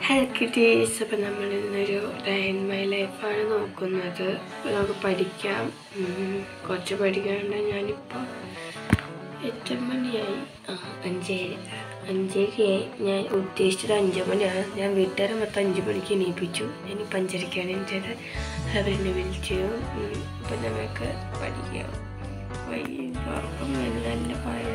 Hello Kitty's അപ്പം നമ്മൾ ഇന്നൊരു ഡേ ഇൻ മൈ ലൈഫാണ് നോക്കുന്നത് അപ്പോൾ നമുക്ക് പഠിക്കാം ഉം, കുറച്ച് പഠിക്കാനുണ്ട് ഞാനിപ്പോൾ എത്ര മണിയായി ആ അഞ്ചേഴ് അഞ്ചേരയായി ഞാൻ ഉദ്ദേശിച്ചത് അഞ്ച് മണിയാണ് ഞാൻ വീട്ടുകാരെ മൊത്തം അഞ്ച് മണിക്ക് എണീപ്പിച്ചു ഞാനിപ്പോൾ അഞ്ചരയ്ക്കാണ് എണീറ്റത് അവരെന്നെ വിളിച്ചു ഉം, അപ്പം നമുക്ക് പഠിക്കാം വൈകും നല്ല മഴ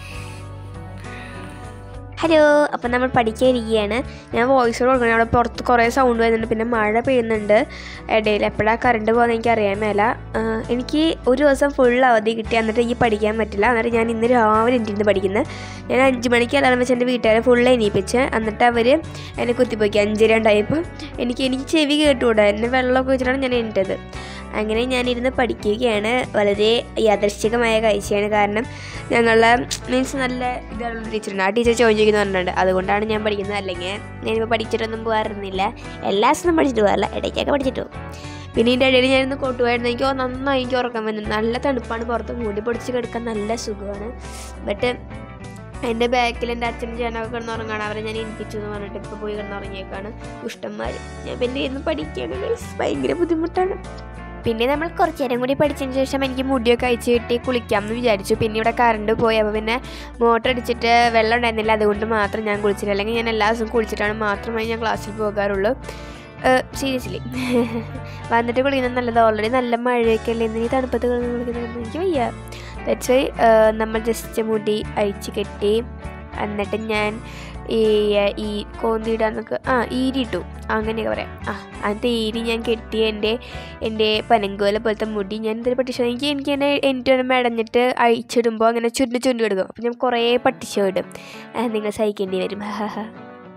ഹലോ അപ്പം നമ്മൾ പഠിക്കാനിരിക്കുകയാണ് ഞാൻ വോയിസ് കൊടുക്കണം അവിടെ പുറത്ത് കുറേ സൗണ്ട് വരുന്നുണ്ട് പിന്നെ മഴ പെയ്യുന്നുണ്ട് ഇടയിൽ എപ്പോഴാണ് കറണ്ട് പോകുന്നത് എനിക്ക് അറിയാൻ മേല ആഹ് എനിക്ക് ഒരു ദിവസം ഫുൾ അവധി കിട്ടി എന്നിട്ട് എനിക്ക് പഠിക്കാൻ പറ്റില്ല എന്നിട്ട് ഞാൻ ഇന്ന് രാവിലെ എനിക്കിരുന്ന് പഠിക്കുന്നത് ഞാൻ അഞ്ച് മണിക്ക് അലാറം വെച്ച് എൻ്റെ വീട്ടുകാരെ ഫുൾ എണീപ്പിച്ച് എന്നിട്ട് അവർ എന്നെ കുത്തിപ്പോക്കി അഞ്ചര ഉണ്ടായപ്പോൾ എനിക്ക് എനിക്ക് ചെവി കേട്ടുകൂടാ എന്നെ വെള്ളമൊക്കെ വെച്ചിട്ടാണ് ഞാൻ എണീറ്റത് അങ്ങനെ ഞാനിരുന്ന് പഠിക്കുകയാണ് വളരെ യാദൃശ്ചികമായ കാഴ്ചയാണ് കാരണം ഞങ്ങളെ മീൻസ് നല്ല ഇതുള്ള ടീച്ചറുണ്ട് ആ ടീച്ചർ ചോദിച്ചിരിക്കുന്നു പറഞ്ഞിട്ടുണ്ട് അതുകൊണ്ടാണ് ഞാൻ പഠിക്കുന്നത് അല്ലെങ്കിൽ ഞാനിപ്പോൾ പഠിച്ചിട്ടൊന്നും പോകാറുന്നില്ല എല്ലാ ദിവസവും പഠിച്ചിട്ട് പോകാറില്ല ഇടയ്ക്കൊക്കെ പഠിച്ചിട്ട് പോകും പിന്നെ ഇതിൻ്റെ ഇടയിൽ ഞാനിന്ന് കൊട്ടുപോയിരുന്നു എനിക്ക് നന്നായി എനിക്ക് ഉറക്കം വരുന്നത് നല്ല തണുപ്പാണ് പുറത്ത് മൂടി പൊടിച്ച് കിടക്കാൻ നല്ല സുഖമാണ് ബട്ട് എൻ്റെ ബാക്കിൽ എൻ്റെ അച്ഛനും ചേട്ടനൊക്കെ കിടന്ന് ഉറങ്ങാണ് അവരെ ഞാൻ ഏൽപ്പിച്ചു എന്ന് പറഞ്ഞിട്ട് ഇപ്പോൾ പോയി കിടന്ന് ഉറങ്ങിയേക്കാണ് ദുഷ്ടന്മാർ ഞാൻ പിന്നെ ഇന്ന് പഠിക്കുകയാണ് guys. ഭയങ്കര ബുദ്ധിമുട്ടാണ് പിന്നെ നമ്മൾ കുറച്ച് നേരം കൂടി പഠിച്ചതിന് ശേഷം എനിക്ക് മുടിയൊക്കെ അയച്ച് കിട്ടി കുളിക്കാമെന്ന് വിചാരിച്ചു പിന്നെ ഇവിടെ കറണ്ട് പോയി അപ്പോൾ പിന്നെ മോട്ടർ അടിച്ചിട്ട് വെള്ളം ഉണ്ടായിരുന്നില്ല അതുകൊണ്ട് മാത്രം ഞാൻ കുളിച്ചില്ല അല്ലെങ്കിൽ ഞാൻ എല്ലാ ദിവസവും കുളിച്ചിട്ടാണ് മാത്രമായി ഞാൻ ക്ലാസ്സിൽ പോകാറുള്ളൂ സീരിയസ്ലി വന്നിട്ട് കുളിക്കുന്നത് നല്ലത് ഓൾറെഡി നല്ല മഴയൊക്കെ അല്ലേ ഇന്ന് ഈ തണുപ്പത്ത് കിടന്ന് കുളിക്കുന്നത് എനിക്ക് വയ്യ ദാറ്റ്സ് വൈ നമ്മൾ ജസ്റ്റ് മുടി അഴിച്ച് കെട്ടി എന്നിട്ട് ഞാൻ ഈ ഈ കോന്തിയിടാന്നൊക്കെ ആ ഈരിട്ടു അങ്ങനെയൊക്കെ പറയാം ആ എന്നിട്ട് ഈരി ഞാൻ കെട്ടി എൻ്റെ എൻ്റെ പനങ്കോല പോലത്തെ മുടി ഞാൻ എന്തൊരു പട്ടിഷ എനിക്ക് എനിക്ക് തന്നെ എനിക്ക് മെടഞ്ഞിട്ട് അഴിച്ചിടുമ്പോൾ അങ്ങനെ ചുരുണ്ട് ചുരുണ്ട് കിടക്കും അപ്പം ഞാൻ കുറേ പട്ടിഷ ഇടും അത് നിങ്ങൾ സഹിക്കേണ്ടി വരും ഹാ ഹാ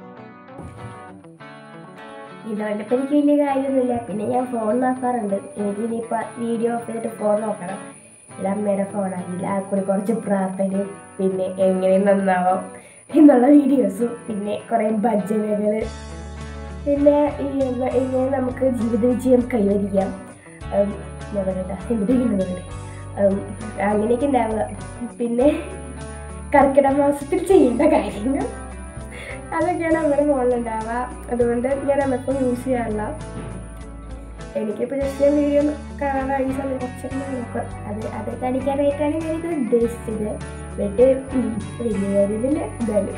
ഇതുകൊണ്ടിപ്പോൾ എനിക്ക് വലിയ കാര്യമൊന്നുമില്ല പിന്നെ ഞാൻ ഫോൺ നോക്കാറുണ്ട് എനിക്ക് ഇനിയിപ്പോൾ വീഡിയോ ഓഫ് ചെയ്തിട്ട് ഫോൺ നോക്കണം ഇത് അമ്മയുടെ ഫോണാണെങ്കിൽ ആ കൂടി കുറച്ച് പ്രാർത്ഥനയും പിന്നെ എങ്ങനെ നന്നാവാം എന്നുള്ള വീഡിയോസും പിന്നെ കുറേ ഭജനകൾ പിന്നെ ഈ എങ്ങ- എങ്ങനെ നമുക്ക് ജീവിത വിജയം കൈവരിക്കാം ഉം, എന്താ പറയണ്ട എന്തിനുള്ളത് അങ്ങനെയൊക്കെ ഉണ്ടാവുക പിന്നെ കർക്കിടക മാസത്തിൽ ചെയ്യേണ്ട കാര്യങ്ങൾ അതൊക്കെയാണ് നമ്മുടെ ഫോണിലുണ്ടാവുക അതുകൊണ്ട് ഞാൻ അമ്മപ്പം യൂസ് ചെയ്യാറില്ല എനിക്കിപ്പോൾ ജസ്റ്റ് വീഡിയോ കാണാൻ ഈ സമയം കുറച്ചൊക്കെ നോക്കാം അത് അത് കാണിക്കാനായിട്ടാണ് ഞാനിത് ഉദ്ദേശിച്ചത് എന്നിട്ട് ഉം, വലിയ കാര്യമില്ല എന്തായാലും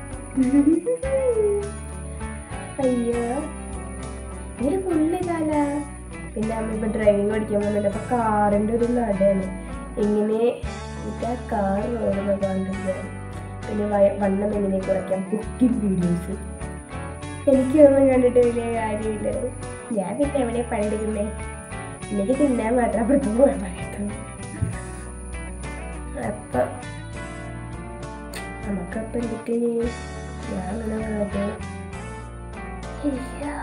അയ്യോ ഇതൊരു ഫുള്ള് കാല പിന്നെ അമ്മ ഇപ്പം ഡ്രൈവിംഗ് പഠിക്കാൻ പോകുന്നുണ്ട് അപ്പോൾ കാറിൻ്റെ ഒരു നടയാണ് ഇങ്ങനെ എനിക്ക് ആ കാർ ഓടുന്ന കണ്ടിട്ടാണ് പിന്നെ വയ- വണ്ണം എങ്ങനെ കുറയ്ക്കാം കുക്കിംഗ് വീഡിയോസ് എനിക്കൊന്നും കണ്ടിട്ട് വലിയ കാര്യമില്ല ഞാൻ പിന്നെ എവിടെ പണിയെടുക്കുന്നേ എനിക്ക് തിന്നാൻ മാത്രം അപ്പുറത്ത് പോകാൻ പറയത്തുള്ളൂ അപ്പം നമുക്കപ്പം എന്നിട്ട് ഞാൻ അങ്ങനെ പറഞ്ഞത് ഇയ്യാ.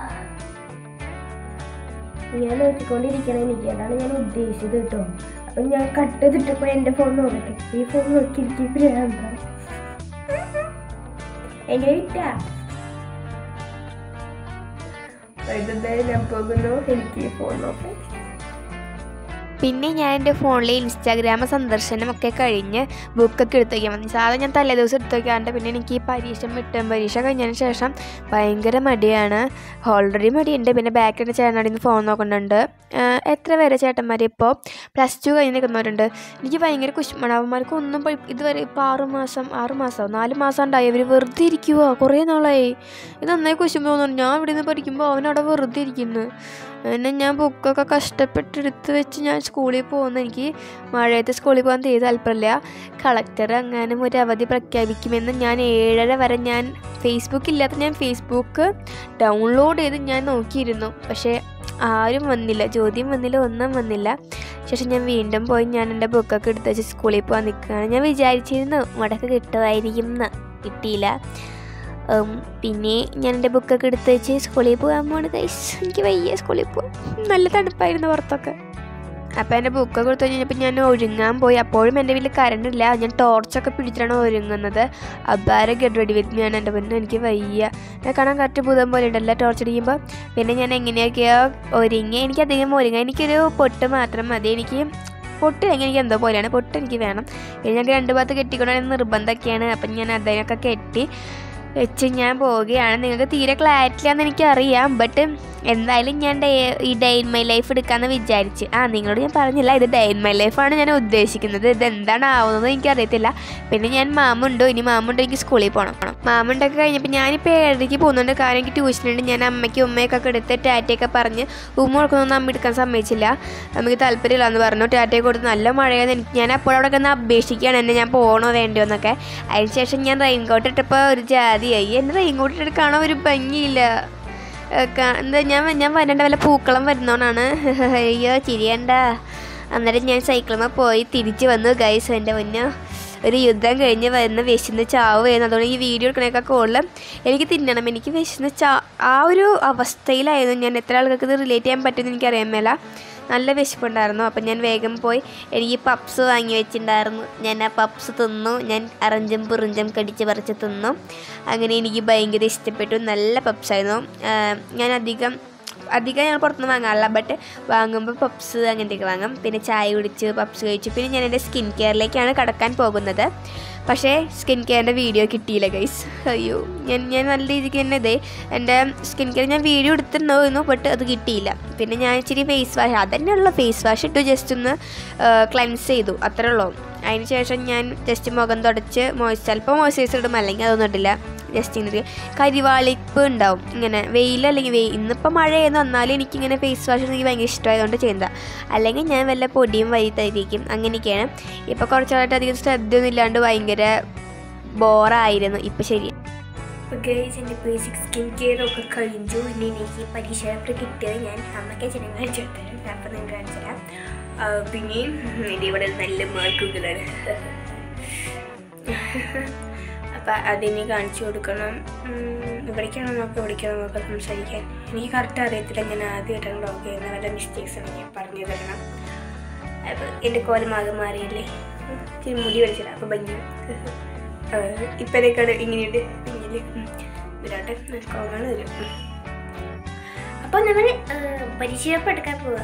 ഞാൻ നോക്കിക്കൊണ്ടിരിക്കണം എനിക്ക് അതാണ് ഞാൻ ഉദ്ദേശിച്ചത് കേട്ടോ അപ്പം ഞാൻ കട്ട് ചെയ്തിട്ടപ്പോൾ എൻ്റെ ഫോൺ നോക്കട്ടെ ഈ ഫോൺ നോക്കി എനിക്ക് ഭ്രാന്ത എങ്ങനെ വിറ്റാ വൈകുന്നേരം ഞാൻ പോകുന്നു എനിക്ക് ഈ ഫോൺ നോക്കാം പിന്നെ ഞാൻ എൻ്റെ ഫോണിൽ ഇൻസ്റ്റാഗ്രാം സന്ദർശനം ഒക്കെ കഴിഞ്ഞ് ബുക്കൊക്കെ എടുത്ത് വയ്ക്കാൻ മതി സാധാരണ ഞാൻ തലേ ദിവസം എടുത്ത് വയ്ക്കാറുണ്ട് പിന്നെ എനിക്ക് ഈ പരീക്ഷ മിട്ടം പരീക്ഷ കഴിഞ്ഞതിന് ശേഷം ഭയങ്കര മടിയാണ് ഓൾറെഡി മടിയുണ്ട് പിന്നെ ബാക്കിൻ്റെ ചേട്ടനാടി നിന്ന് ഫോൺ നോക്കുന്നുണ്ട് ആഹ് എത്ര പേരെ ചേട്ടന്മാർ ഇപ്പോൾ പ്ലസ് ടു കഴിഞ്ഞ് നിൽക്കുന്നവരുണ്ട് എനിക്ക് ഭയങ്കര കുശുമാണ് അവന്മാർക്ക് ഒന്നും പഠി ഇതുവരെ ഇപ്പോൾ ആറ് മാസം ആറ് മാസം നാല് മാസം ഉണ്ടായി അവർ വെറുതെ ഇരിക്കുവോ കുറേ നാളായി ഇത് നന്നായി കുശുമ്പ് തോന്നുന്നു ഞാൻ ഇവിടെ നിന്ന് പഠിക്കുമ്പോൾ അവനവിടെ വെറുതെ ഇരിക്കുന്നു പിന്നെ ഞാൻ ബുക്കൊക്കെ കഷ്ടപ്പെട്ട് എടുത്ത് വെച്ച് ഞാൻ സ്കൂളിൽ പോകുന്നു എനിക്ക് മഴയത്ത് സ്കൂളിൽ പോകാൻ തീരെ താല്പര്യമില്ല കളക്ടർ എങ്ങാനും ഒരു അവധി പ്രഖ്യാപിക്കുമെന്ന് ഞാൻ ഏഴര വരെ ഞാൻ ഫേസ്ബുക്ക് ഇല്ലാത്ത ഞാൻ ഫേസ്ബുക്ക് ഡൗൺലോഡ് ചെയ്ത് ഞാൻ നോക്കിയിരുന്നു പക്ഷേ ആരും വന്നില്ല ചോദ്യം വന്നില്ല ഒന്നും വന്നില്ല ശേഷം ഞാൻ വീണ്ടും പോയി ഞാൻ എൻ്റെ ബുക്കൊക്കെ എടുത്ത് വെച്ച് സ്കൂളിൽ പോകാൻ നിൽക്കുകയാണ് ഞാൻ വിചാരിച്ചിരുന്നു മുടക്ക് കിട്ടുമായിരിക്കും എന്ന് കിട്ടിയില്ല ഉം, പിന്നെ ഞാൻ എൻ്റെ ബുക്കൊക്കെ എടുത്ത് വെച്ച് സ്കൂളിൽ പോകാൻ പോണ് കൈസ് എനിക്ക് വയ്യ സ്കൂളിൽ പോകാൻ നല്ല തണുപ്പായിരുന്നു പുറത്തൊക്കെ അപ്പോൾ എൻ്റെ ബുക്കൊക്കെ എടുത്ത് കഴിഞ്ഞപ്പോൾ ഞാൻ ഒരുങ്ങാൻ പോയി അപ്പോഴും എൻ്റെ വീട്ടിൽ കറണ്ട് ഇല്ല ഞാൻ ടോർച്ചൊക്കെ പിടിച്ചിട്ടാണ് ഒരുങ്ങുന്നത് അബ്ബാരെ ഗെറ്റ് റെഡി വിത്ത് ഞാൻ എൻ്റെ പിന്നെ എനിക്ക് വയ്യ ഞാൻ കാണാൻ കറക്റ്റ് ഭൂതം പോലെ ഉണ്ടല്ലോ ടോർച്ച് അടിക്കുമ്പോൾ പിന്നെ ഞാൻ എങ്ങനെയൊക്കെയോ ഒരുങ്ങി എനിക്ക് അധികം ഒരുങ്ങാൻ എനിക്കൊരു പൊട്ട് മാത്രം മതി എനിക്ക് പൊട്ടില്ലെങ്കിൽ എനിക്ക് എന്തോ പോലെയാണ് പൊട്ട് എനിക്ക് വേണം പിന്നെ ഞാൻ രണ്ട് ഭാഗത്ത് കെട്ടിക്കൊണ്ടാണ് നിർബന്ധമൊക്കെയാണ് അപ്പം ഞാൻ അതിനൊക്കെ കെട്ടി വെച്ച് ഞാൻ പോവുകയാണ് നിങ്ങൾക്ക് തീരെ ക്ലാരിറ്റി ഇല്ലാന്ന് എനിക്കറിയാം ബട്ട് എന്തായാലും ഞാൻ ഡേ ഈ ഡേ ഇൻ മൈ ലൈഫ് എടുക്കാമെന്ന് വിചാരിച്ച് ആ നിങ്ങളോട് ഞാൻ പറഞ്ഞില്ല ഇത് ഡേ ഇൻ മൈ ലൈഫാണ് ഞാൻ ഉദ്ദേശിക്കുന്നത് ഇത് എന്താണ് ആവുന്നത് എനിക്കറിയത്തില്ല പിന്നെ ഞാൻ മാമുണ്ടോ ഇനി മാമുണ്ടോ എനിക്ക് സ്കൂളിൽ പോകണം മാമുണ്ടൊക്കെ കഴിഞ്ഞപ്പോൾ ഞാനിപ്പോൾ ഏഴരയ്ക്ക് പോകുന്നുണ്ട് കാരണം എനിക്ക് ട്യൂഷനുണ്ട് ഞാൻ അമ്മയ്ക്കും ഉമ്മയൊക്കെ എടുത്ത് ടാറ്റയൊക്കെ പറഞ്ഞ് ഉമ്മ കൊടുക്കുന്നൊന്നും അമ്മ എടുക്കാൻ സമ്മതിച്ചില്ല അമ്മയ്ക്ക് താല്പര്യമില്ല എന്ന് പറഞ്ഞു ടാറ്റയൊക്കെ കൊടുത്ത് നല്ല മഴയാന്ന് എനിക്ക് ഞാൻ അപ്പോൾ അവിടെ കിടന്ന് അപേക്ഷിക്കുകയാണ് എന്നെ ഞാൻ പോകണോ വേണ്ടയോ എന്നൊക്കെ അതിനുശേഷം ഞാൻ റെയിൻകോട്ട് ഇട്ടപ്പോൾ ഒരു ജാതിയായി എൻ്റെ റെയിൻകോട്ട് ഇട്ടിട്ട് കാണാൻ ഒരു ഭംഗിയില്ല ഏഹ് കാ- എന്താ ഞാൻ ഞാൻ വരേണ്ട വല്ല പൂക്കളം വരുന്നോണ്ടാണ് അയ്യോ ചിരിയണ്ട അന്നേരം ഞാൻ സൈക്കിളുമ്മ പോയി തിരിച്ചു വന്നു ഗൈസ് എൻ്റെ മുന്നേ ഒരു യുദ്ധം കഴിഞ്ഞ് വരുന്ന വിശന്ന് ചാവ് ചെയ്യുന്നു അതുകൊണ്ട് ഈ വീഡിയോ എടുക്കണേക്കാൾ കൂടുതൽ എനിക്ക് തിന്നണം എനിക്ക് വിശന്ന് ചാ ആ ഒരു അവസ്ഥയിലായിരുന്നു ഞാൻ എത്ര ആൾക്കാർക്ക് ഇത് റിലേറ്റ് ചെയ്യാൻ പറ്റുമെന്ന് എനിക്കറിയാൻ മേല നല്ല വിശപ്പുണ്ടായിരുന്നു അപ്പം ഞാൻ വേഗം പോയി എനിക്ക് പപ്സ് വാങ്ങി വെച്ചിട്ടുണ്ടായിരുന്നു ഞാൻ ആ പപ്സ് തിന്നു ഞാൻ അറഞ്ചും പുറിഞ്ചും കടിച്ച് പറിച്ച് തിന്നു അങ്ങനെ എനിക്ക് ഭയങ്കര ഇഷ്ടപ്പെട്ടു നല്ല പപ്സായിരുന്നു ആഹ് ഞാൻ അധികം അധികം ഞാൻ പുറത്തുനിന്ന് വാങ്ങാറില്ല ബട്ട് വാങ്ങുമ്പോൾ പപ്സ് അങ്ങനത്തെയൊക്കെ വാങ്ങും പിന്നെ ചായ കുടിച്ച് പപ്സ് കഴിച്ചു പിന്നെ ഞാൻ എൻ്റെ സ്കിൻ കെയറിലേക്കാണ് കടക്കാൻ പോകുന്നത് പക്ഷേ സ്കിൻ കെയറിൻ്റെ വീഡിയോ കിട്ടിയില്ല ഗൈസ് അയ്യോ ഞാൻ ഞാൻ നല്ല രീതിക്ക് തന്നെ ഇതേ എൻ്റെ സ്കിൻ കെയർ ഞാൻ വീഡിയോ എടുത്തിട്ടുണ്ടായിരുന്നു ബട്ട് അത് കിട്ടിയില്ല പിന്നെ ഞാൻ ഇച്ചിരി ഫേസ് വാഷ് അതന്നെയുള്ള ഫേസ് വാഷ് ഇട്ട് ജസ്റ്റ് ഒന്ന് ക്ലൻസ് ചെയ്തു അത്രേ ഉള്ളൂ അതിന് ശേഷം ഞാൻ ജസ്റ്റ് മുഖം തുടച്ച് മോയ്സ് ചിലപ്പോൾ മോയ്സ്ചറൈസർ ഇടും അല്ലെങ്കിൽ അതൊന്നും ഇട്ടില്ല ജസ്റ്റ് ഇങ്ങനെ ഒരു കരിവാളിപ്പ് ഉണ്ടാവും ഇങ്ങനെ വെയിലല്ലെങ്കിൽ വെയിൽ ഇന്നിപ്പോൾ മഴയെന്ന് വന്നാലും എനിക്കിങ്ങനെ ഫേസ് വാഷ് എനിക്ക് ഭയങ്കര ഇഷ്ടമായതുകൊണ്ട് ചെയ്യുന്നത് അല്ലെങ്കിൽ ഞാൻ വല്ല പൊടിയും വരി തരിക്കും അങ്ങനെയൊക്കെയാണ് ഇപ്പോൾ കുറച്ചായിട്ട് അധികം ശ്രദ്ധയൊന്നും ഇല്ലാണ്ട് ഭയങ്കര ബോറായിരുന്നു ഇപ്പം ശരി ഗൈസ് എൻ്റെ ബേസിക് സ്കിൻ കെയർ ഒക്കെ കഴിഞ്ഞു ഇനി എനിക്ക് പരീക്ഷ പേപ്പർ കിട്ടിയത് ഞാൻ അമ്മയ്ക്ക് അച്ഛനും കാണിച്ചു തരാം അപ്പം നിങ്ങൾക്ക് കാണിച്ചു തരാം ആ, പിന്നെയും എൻ്റെ ഇവിടെ നല്ല മാർക്കുകളാണ് അപ്പം അതിനി കാണിച്ചു കൊടുക്കണം ഉം, ഇവിടേക്കാണോ നോക്കാം ഇവിടേക്കാണോ നോക്കാം സംസാരിക്കാൻ എനിക്ക് കറക്റ്റ് അറിയത്തില്ല ഞാൻ ആദ്യമായിട്ടാണ് ബ്ലോഗ് ചെയ്യുന്നത് വല്ല മിസ്റ്റേക്സ് ഉണ്ടെങ്കിൽ പറഞ്ഞു തരണം അപ്പം എൻ്റെ കോലമാകെ മാറിയില്ലേ ഉം, ഇച്ചിരി മുടി വലിച്ചിടാം അപ്പം ഭംഗി ഇപ്പഴേക്കാണ് ഇങ്ങനെയുണ്ട് ഇങ്ങനെ ഇതിലോട്ട് കോങ്ങാണ് വരും അപ്പോൾ നമ്മൾ പരിശീലനം എടുക്കാൻ പോവുക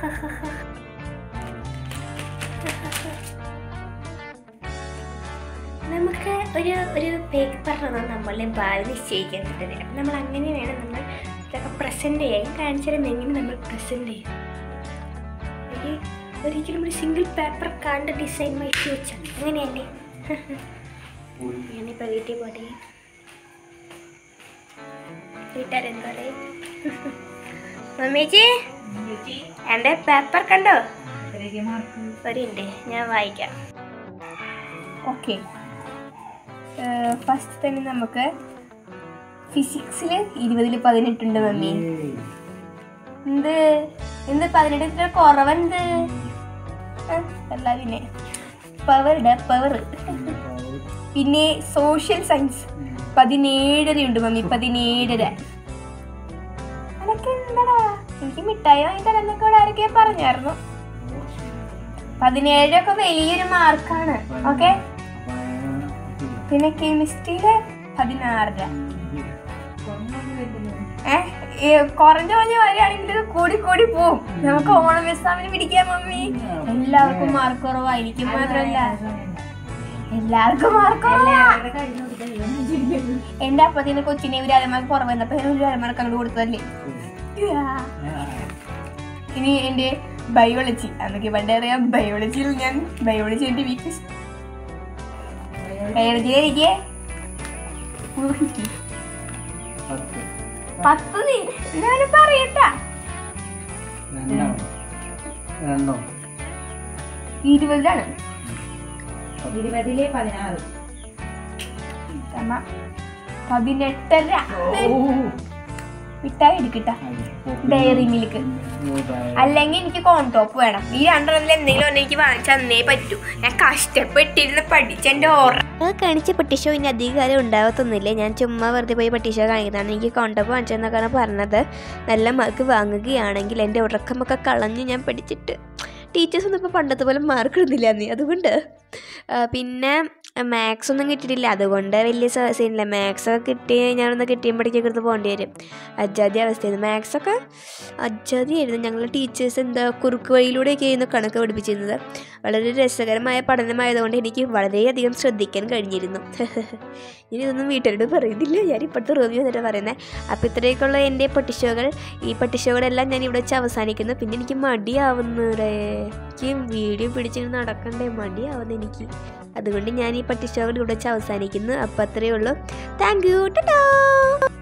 നമുക്ക് ഒരു ഒരു പേപ്പറിലാണ് നമ്മളുടെ ഭാവി നിശ്ചയിക്കാൻ പറ്റുന്നത് അപ്പം നമ്മൾ അങ്ങനെ വേണം നമ്മൾ ഇതൊക്കെ പ്രസൻറ്റ് ചെയ്യാൻ കാണിച്ചാലും എങ്ങനെ നമ്മൾ പ്രസൻറ്റ് ചെയ്യും ഒരു ഒരിക്കലും ഒരു സിംഗിൾ പേപ്പർ കണ്ട് ഡിസൈൻ വയ്ക്കി വെച്ചാൽ അങ്ങനെയല്ലേ ഞാനിപ്പോൾ വീട്ടിൽ പോട്ടെ വീട്ടുകാരെന്താ പറയും മമ്മീച്ചി എൻ്റെ പേപ്പർ കണ്ടോ ഒരു ഞാൻ വായിക്കാം ഓക്കെ ഫസ്റ്റ് തന്നെ നമുക്ക് ഫിസിക്സിൽ ഇരുപതിൽ പതിനെട്ടുണ്ട് മമ്മി എന്ത് എന്ത് പതിനെട്ട് കുറവെന്ത് അല്ല പിന്നെ പവറുടെ പവർ പിന്നെ സോഷ്യൽ സയൻസ് പതിനേഴര ഉണ്ട് മമ്മി പതിനേഴര അതൊക്കെ എന്താടാ എനിക്ക് മിഠായി വാങ്ങി തരാന്നൊക്കെ ഇവിടെ ആരൊക്കെ പറഞ്ഞായിരുന്നു പതിനേഴൊക്കെ വലിയൊരു മാർക്കാണ് ഓക്കെ പിന്നെ കെമിസ്ട്രിയില് പതിനാറര ഏഹ് ഈ കുറഞ്ഞ കുറഞ്ഞ വരികയാണെങ്കിൽ ഇത് കൂടി കൂടി പോവും നമുക്ക് ഓണം എക്സാമിന് പിടിക്കാൻ മമ്മി എല്ലാവർക്കും മാർക്ക് കുറവായിരിക്കും മാത്രമല്ല എല്ലാവർക്കും മാർക്ക് കുറവാ എന്റെ അപ്പത്തിന് കൊച്ചിനെ ഒരു അരമാർക്ക് കുറവ് വന്നപ്പോ ഞാൻ ഒരു അരമാർക്ക് അങ്ങോട്ട് കൊടുത്തതല്ലേ ഇനി എന്റെ ബയോളജി അന്നൊക്കെ പണ്ടേ അറിയാം ബയോളജിയിൽ ഞാൻ ബയോളജി എന്റെ വീക്ക് ബയോളജി എനിക്ക് പത്ത് നീ എന്നാലും പറയട്ടാ രണ്ടോ ഇരുപതിലാണ് ഇരുപതിലെ പതിനാറ് തമ്മ പതിനെട്ടര മിഠായി എടുക്കട്ട ഡയറി മിൽക്ക് അല്ലെങ്കിൽ എനിക്ക് കോൺടോപ്പ് വേണം ഈ രണ്ടെണ്ണത്തിൽ എന്തെങ്കിലും ഒന്ന് എനിക്ക് വാങ്ങിച്ചന്നേ പറ്റൂ ഞാൻ കഷ്ടപ്പെട്ടിരുന്ന് പഠിച്ച എന്റെ ഓർഡർ അത് കാണിച്ച പട്ടിഷോ ഇനി അധികം കാലം ഉണ്ടാവത്തൊന്നുമില്ല ഞാൻ ചുമ്മാ വെറുതെ പോയി പട്ടിഷോ കാണിക്കുന്നതാണ് എനിക്ക് കോണ്ടപ്പ് വാങ്ങിച്ചെന്നൊക്കെയാണ് പറഞ്ഞത് നല്ല മാർക്ക് വാങ്ങുകയാണെങ്കിൽ എൻ്റെ ഉറക്കമൊക്കെ കളഞ്ഞ് ഞാൻ പഠിച്ചിട്ട് ടീച്ചേഴ്സ് ഒന്നും ഇപ്പോൾ പണ്ടത്തെ പോലെ മാർക്ക് ഇടുന്നില്ല നീ അതുകൊണ്ട് ആ, പിന്നെ മാത്സ് ഒന്നും കിട്ടിയിട്ടില്ല അതുകൊണ്ട് വലിയ സ- സീനില്ല മാത്സ് ഒക്കെ കിട്ടി ഞാനൊന്ന് കിട്ടിയുമ്പോഴേക്കൊക്കെ എടുത്ത് പോകേണ്ടി വരും അജാതി അവസ്ഥയായിരുന്നു മാത്സ് ഒക്കെ അജാതിയായിരുന്നു ഞങ്ങളുടെ ടീച്ചേഴ്സ് എന്താ കുറുക്ക് വഴിയിലൂടെയൊക്കെ ആയിരുന്നു കണക്ക് പഠിപ്പിച്ചിരുന്നത് വളരെ രസകരമായ പഠനമായതുകൊണ്ട് എനിക്ക് വളരെയധികം ശ്രദ്ധിക്കാൻ കഴിഞ്ഞിരുന്നു ഇനി ഇതൊന്നും വീട്ടുകാരോട് പറയുന്നില്ല ഞാൻ ഇപ്പോഴത്തെ റിവ്യൂ എന്നിട്ട് പറയുന്നത് അപ്പോൾ ഇത്രയൊക്കെയുള്ള എൻ്റെ പട്ടിഷോകൾ ഈ പട്ടിഷോകളെല്ലാം ഞാൻ ഇവിടെ വെച്ച് അവസാനിക്കുന്നു പിന്നെ എനിക്ക് മടിയാവുന്നേ എനിക്ക് വീഡിയോ പിടിച്ചിരുന്ന് നടക്കണ്ടേ മടിയാവുന്നു എനിക്ക് അതുകൊണ്ട് ഞാൻ ഈ പട്ടിഷോകൾ ഇവിടെ വെച്ച് അവസാനിക്കുന്നു അപ്പോൾ അത്രയേ ഉള്ളൂ താങ്ക് യു ടാ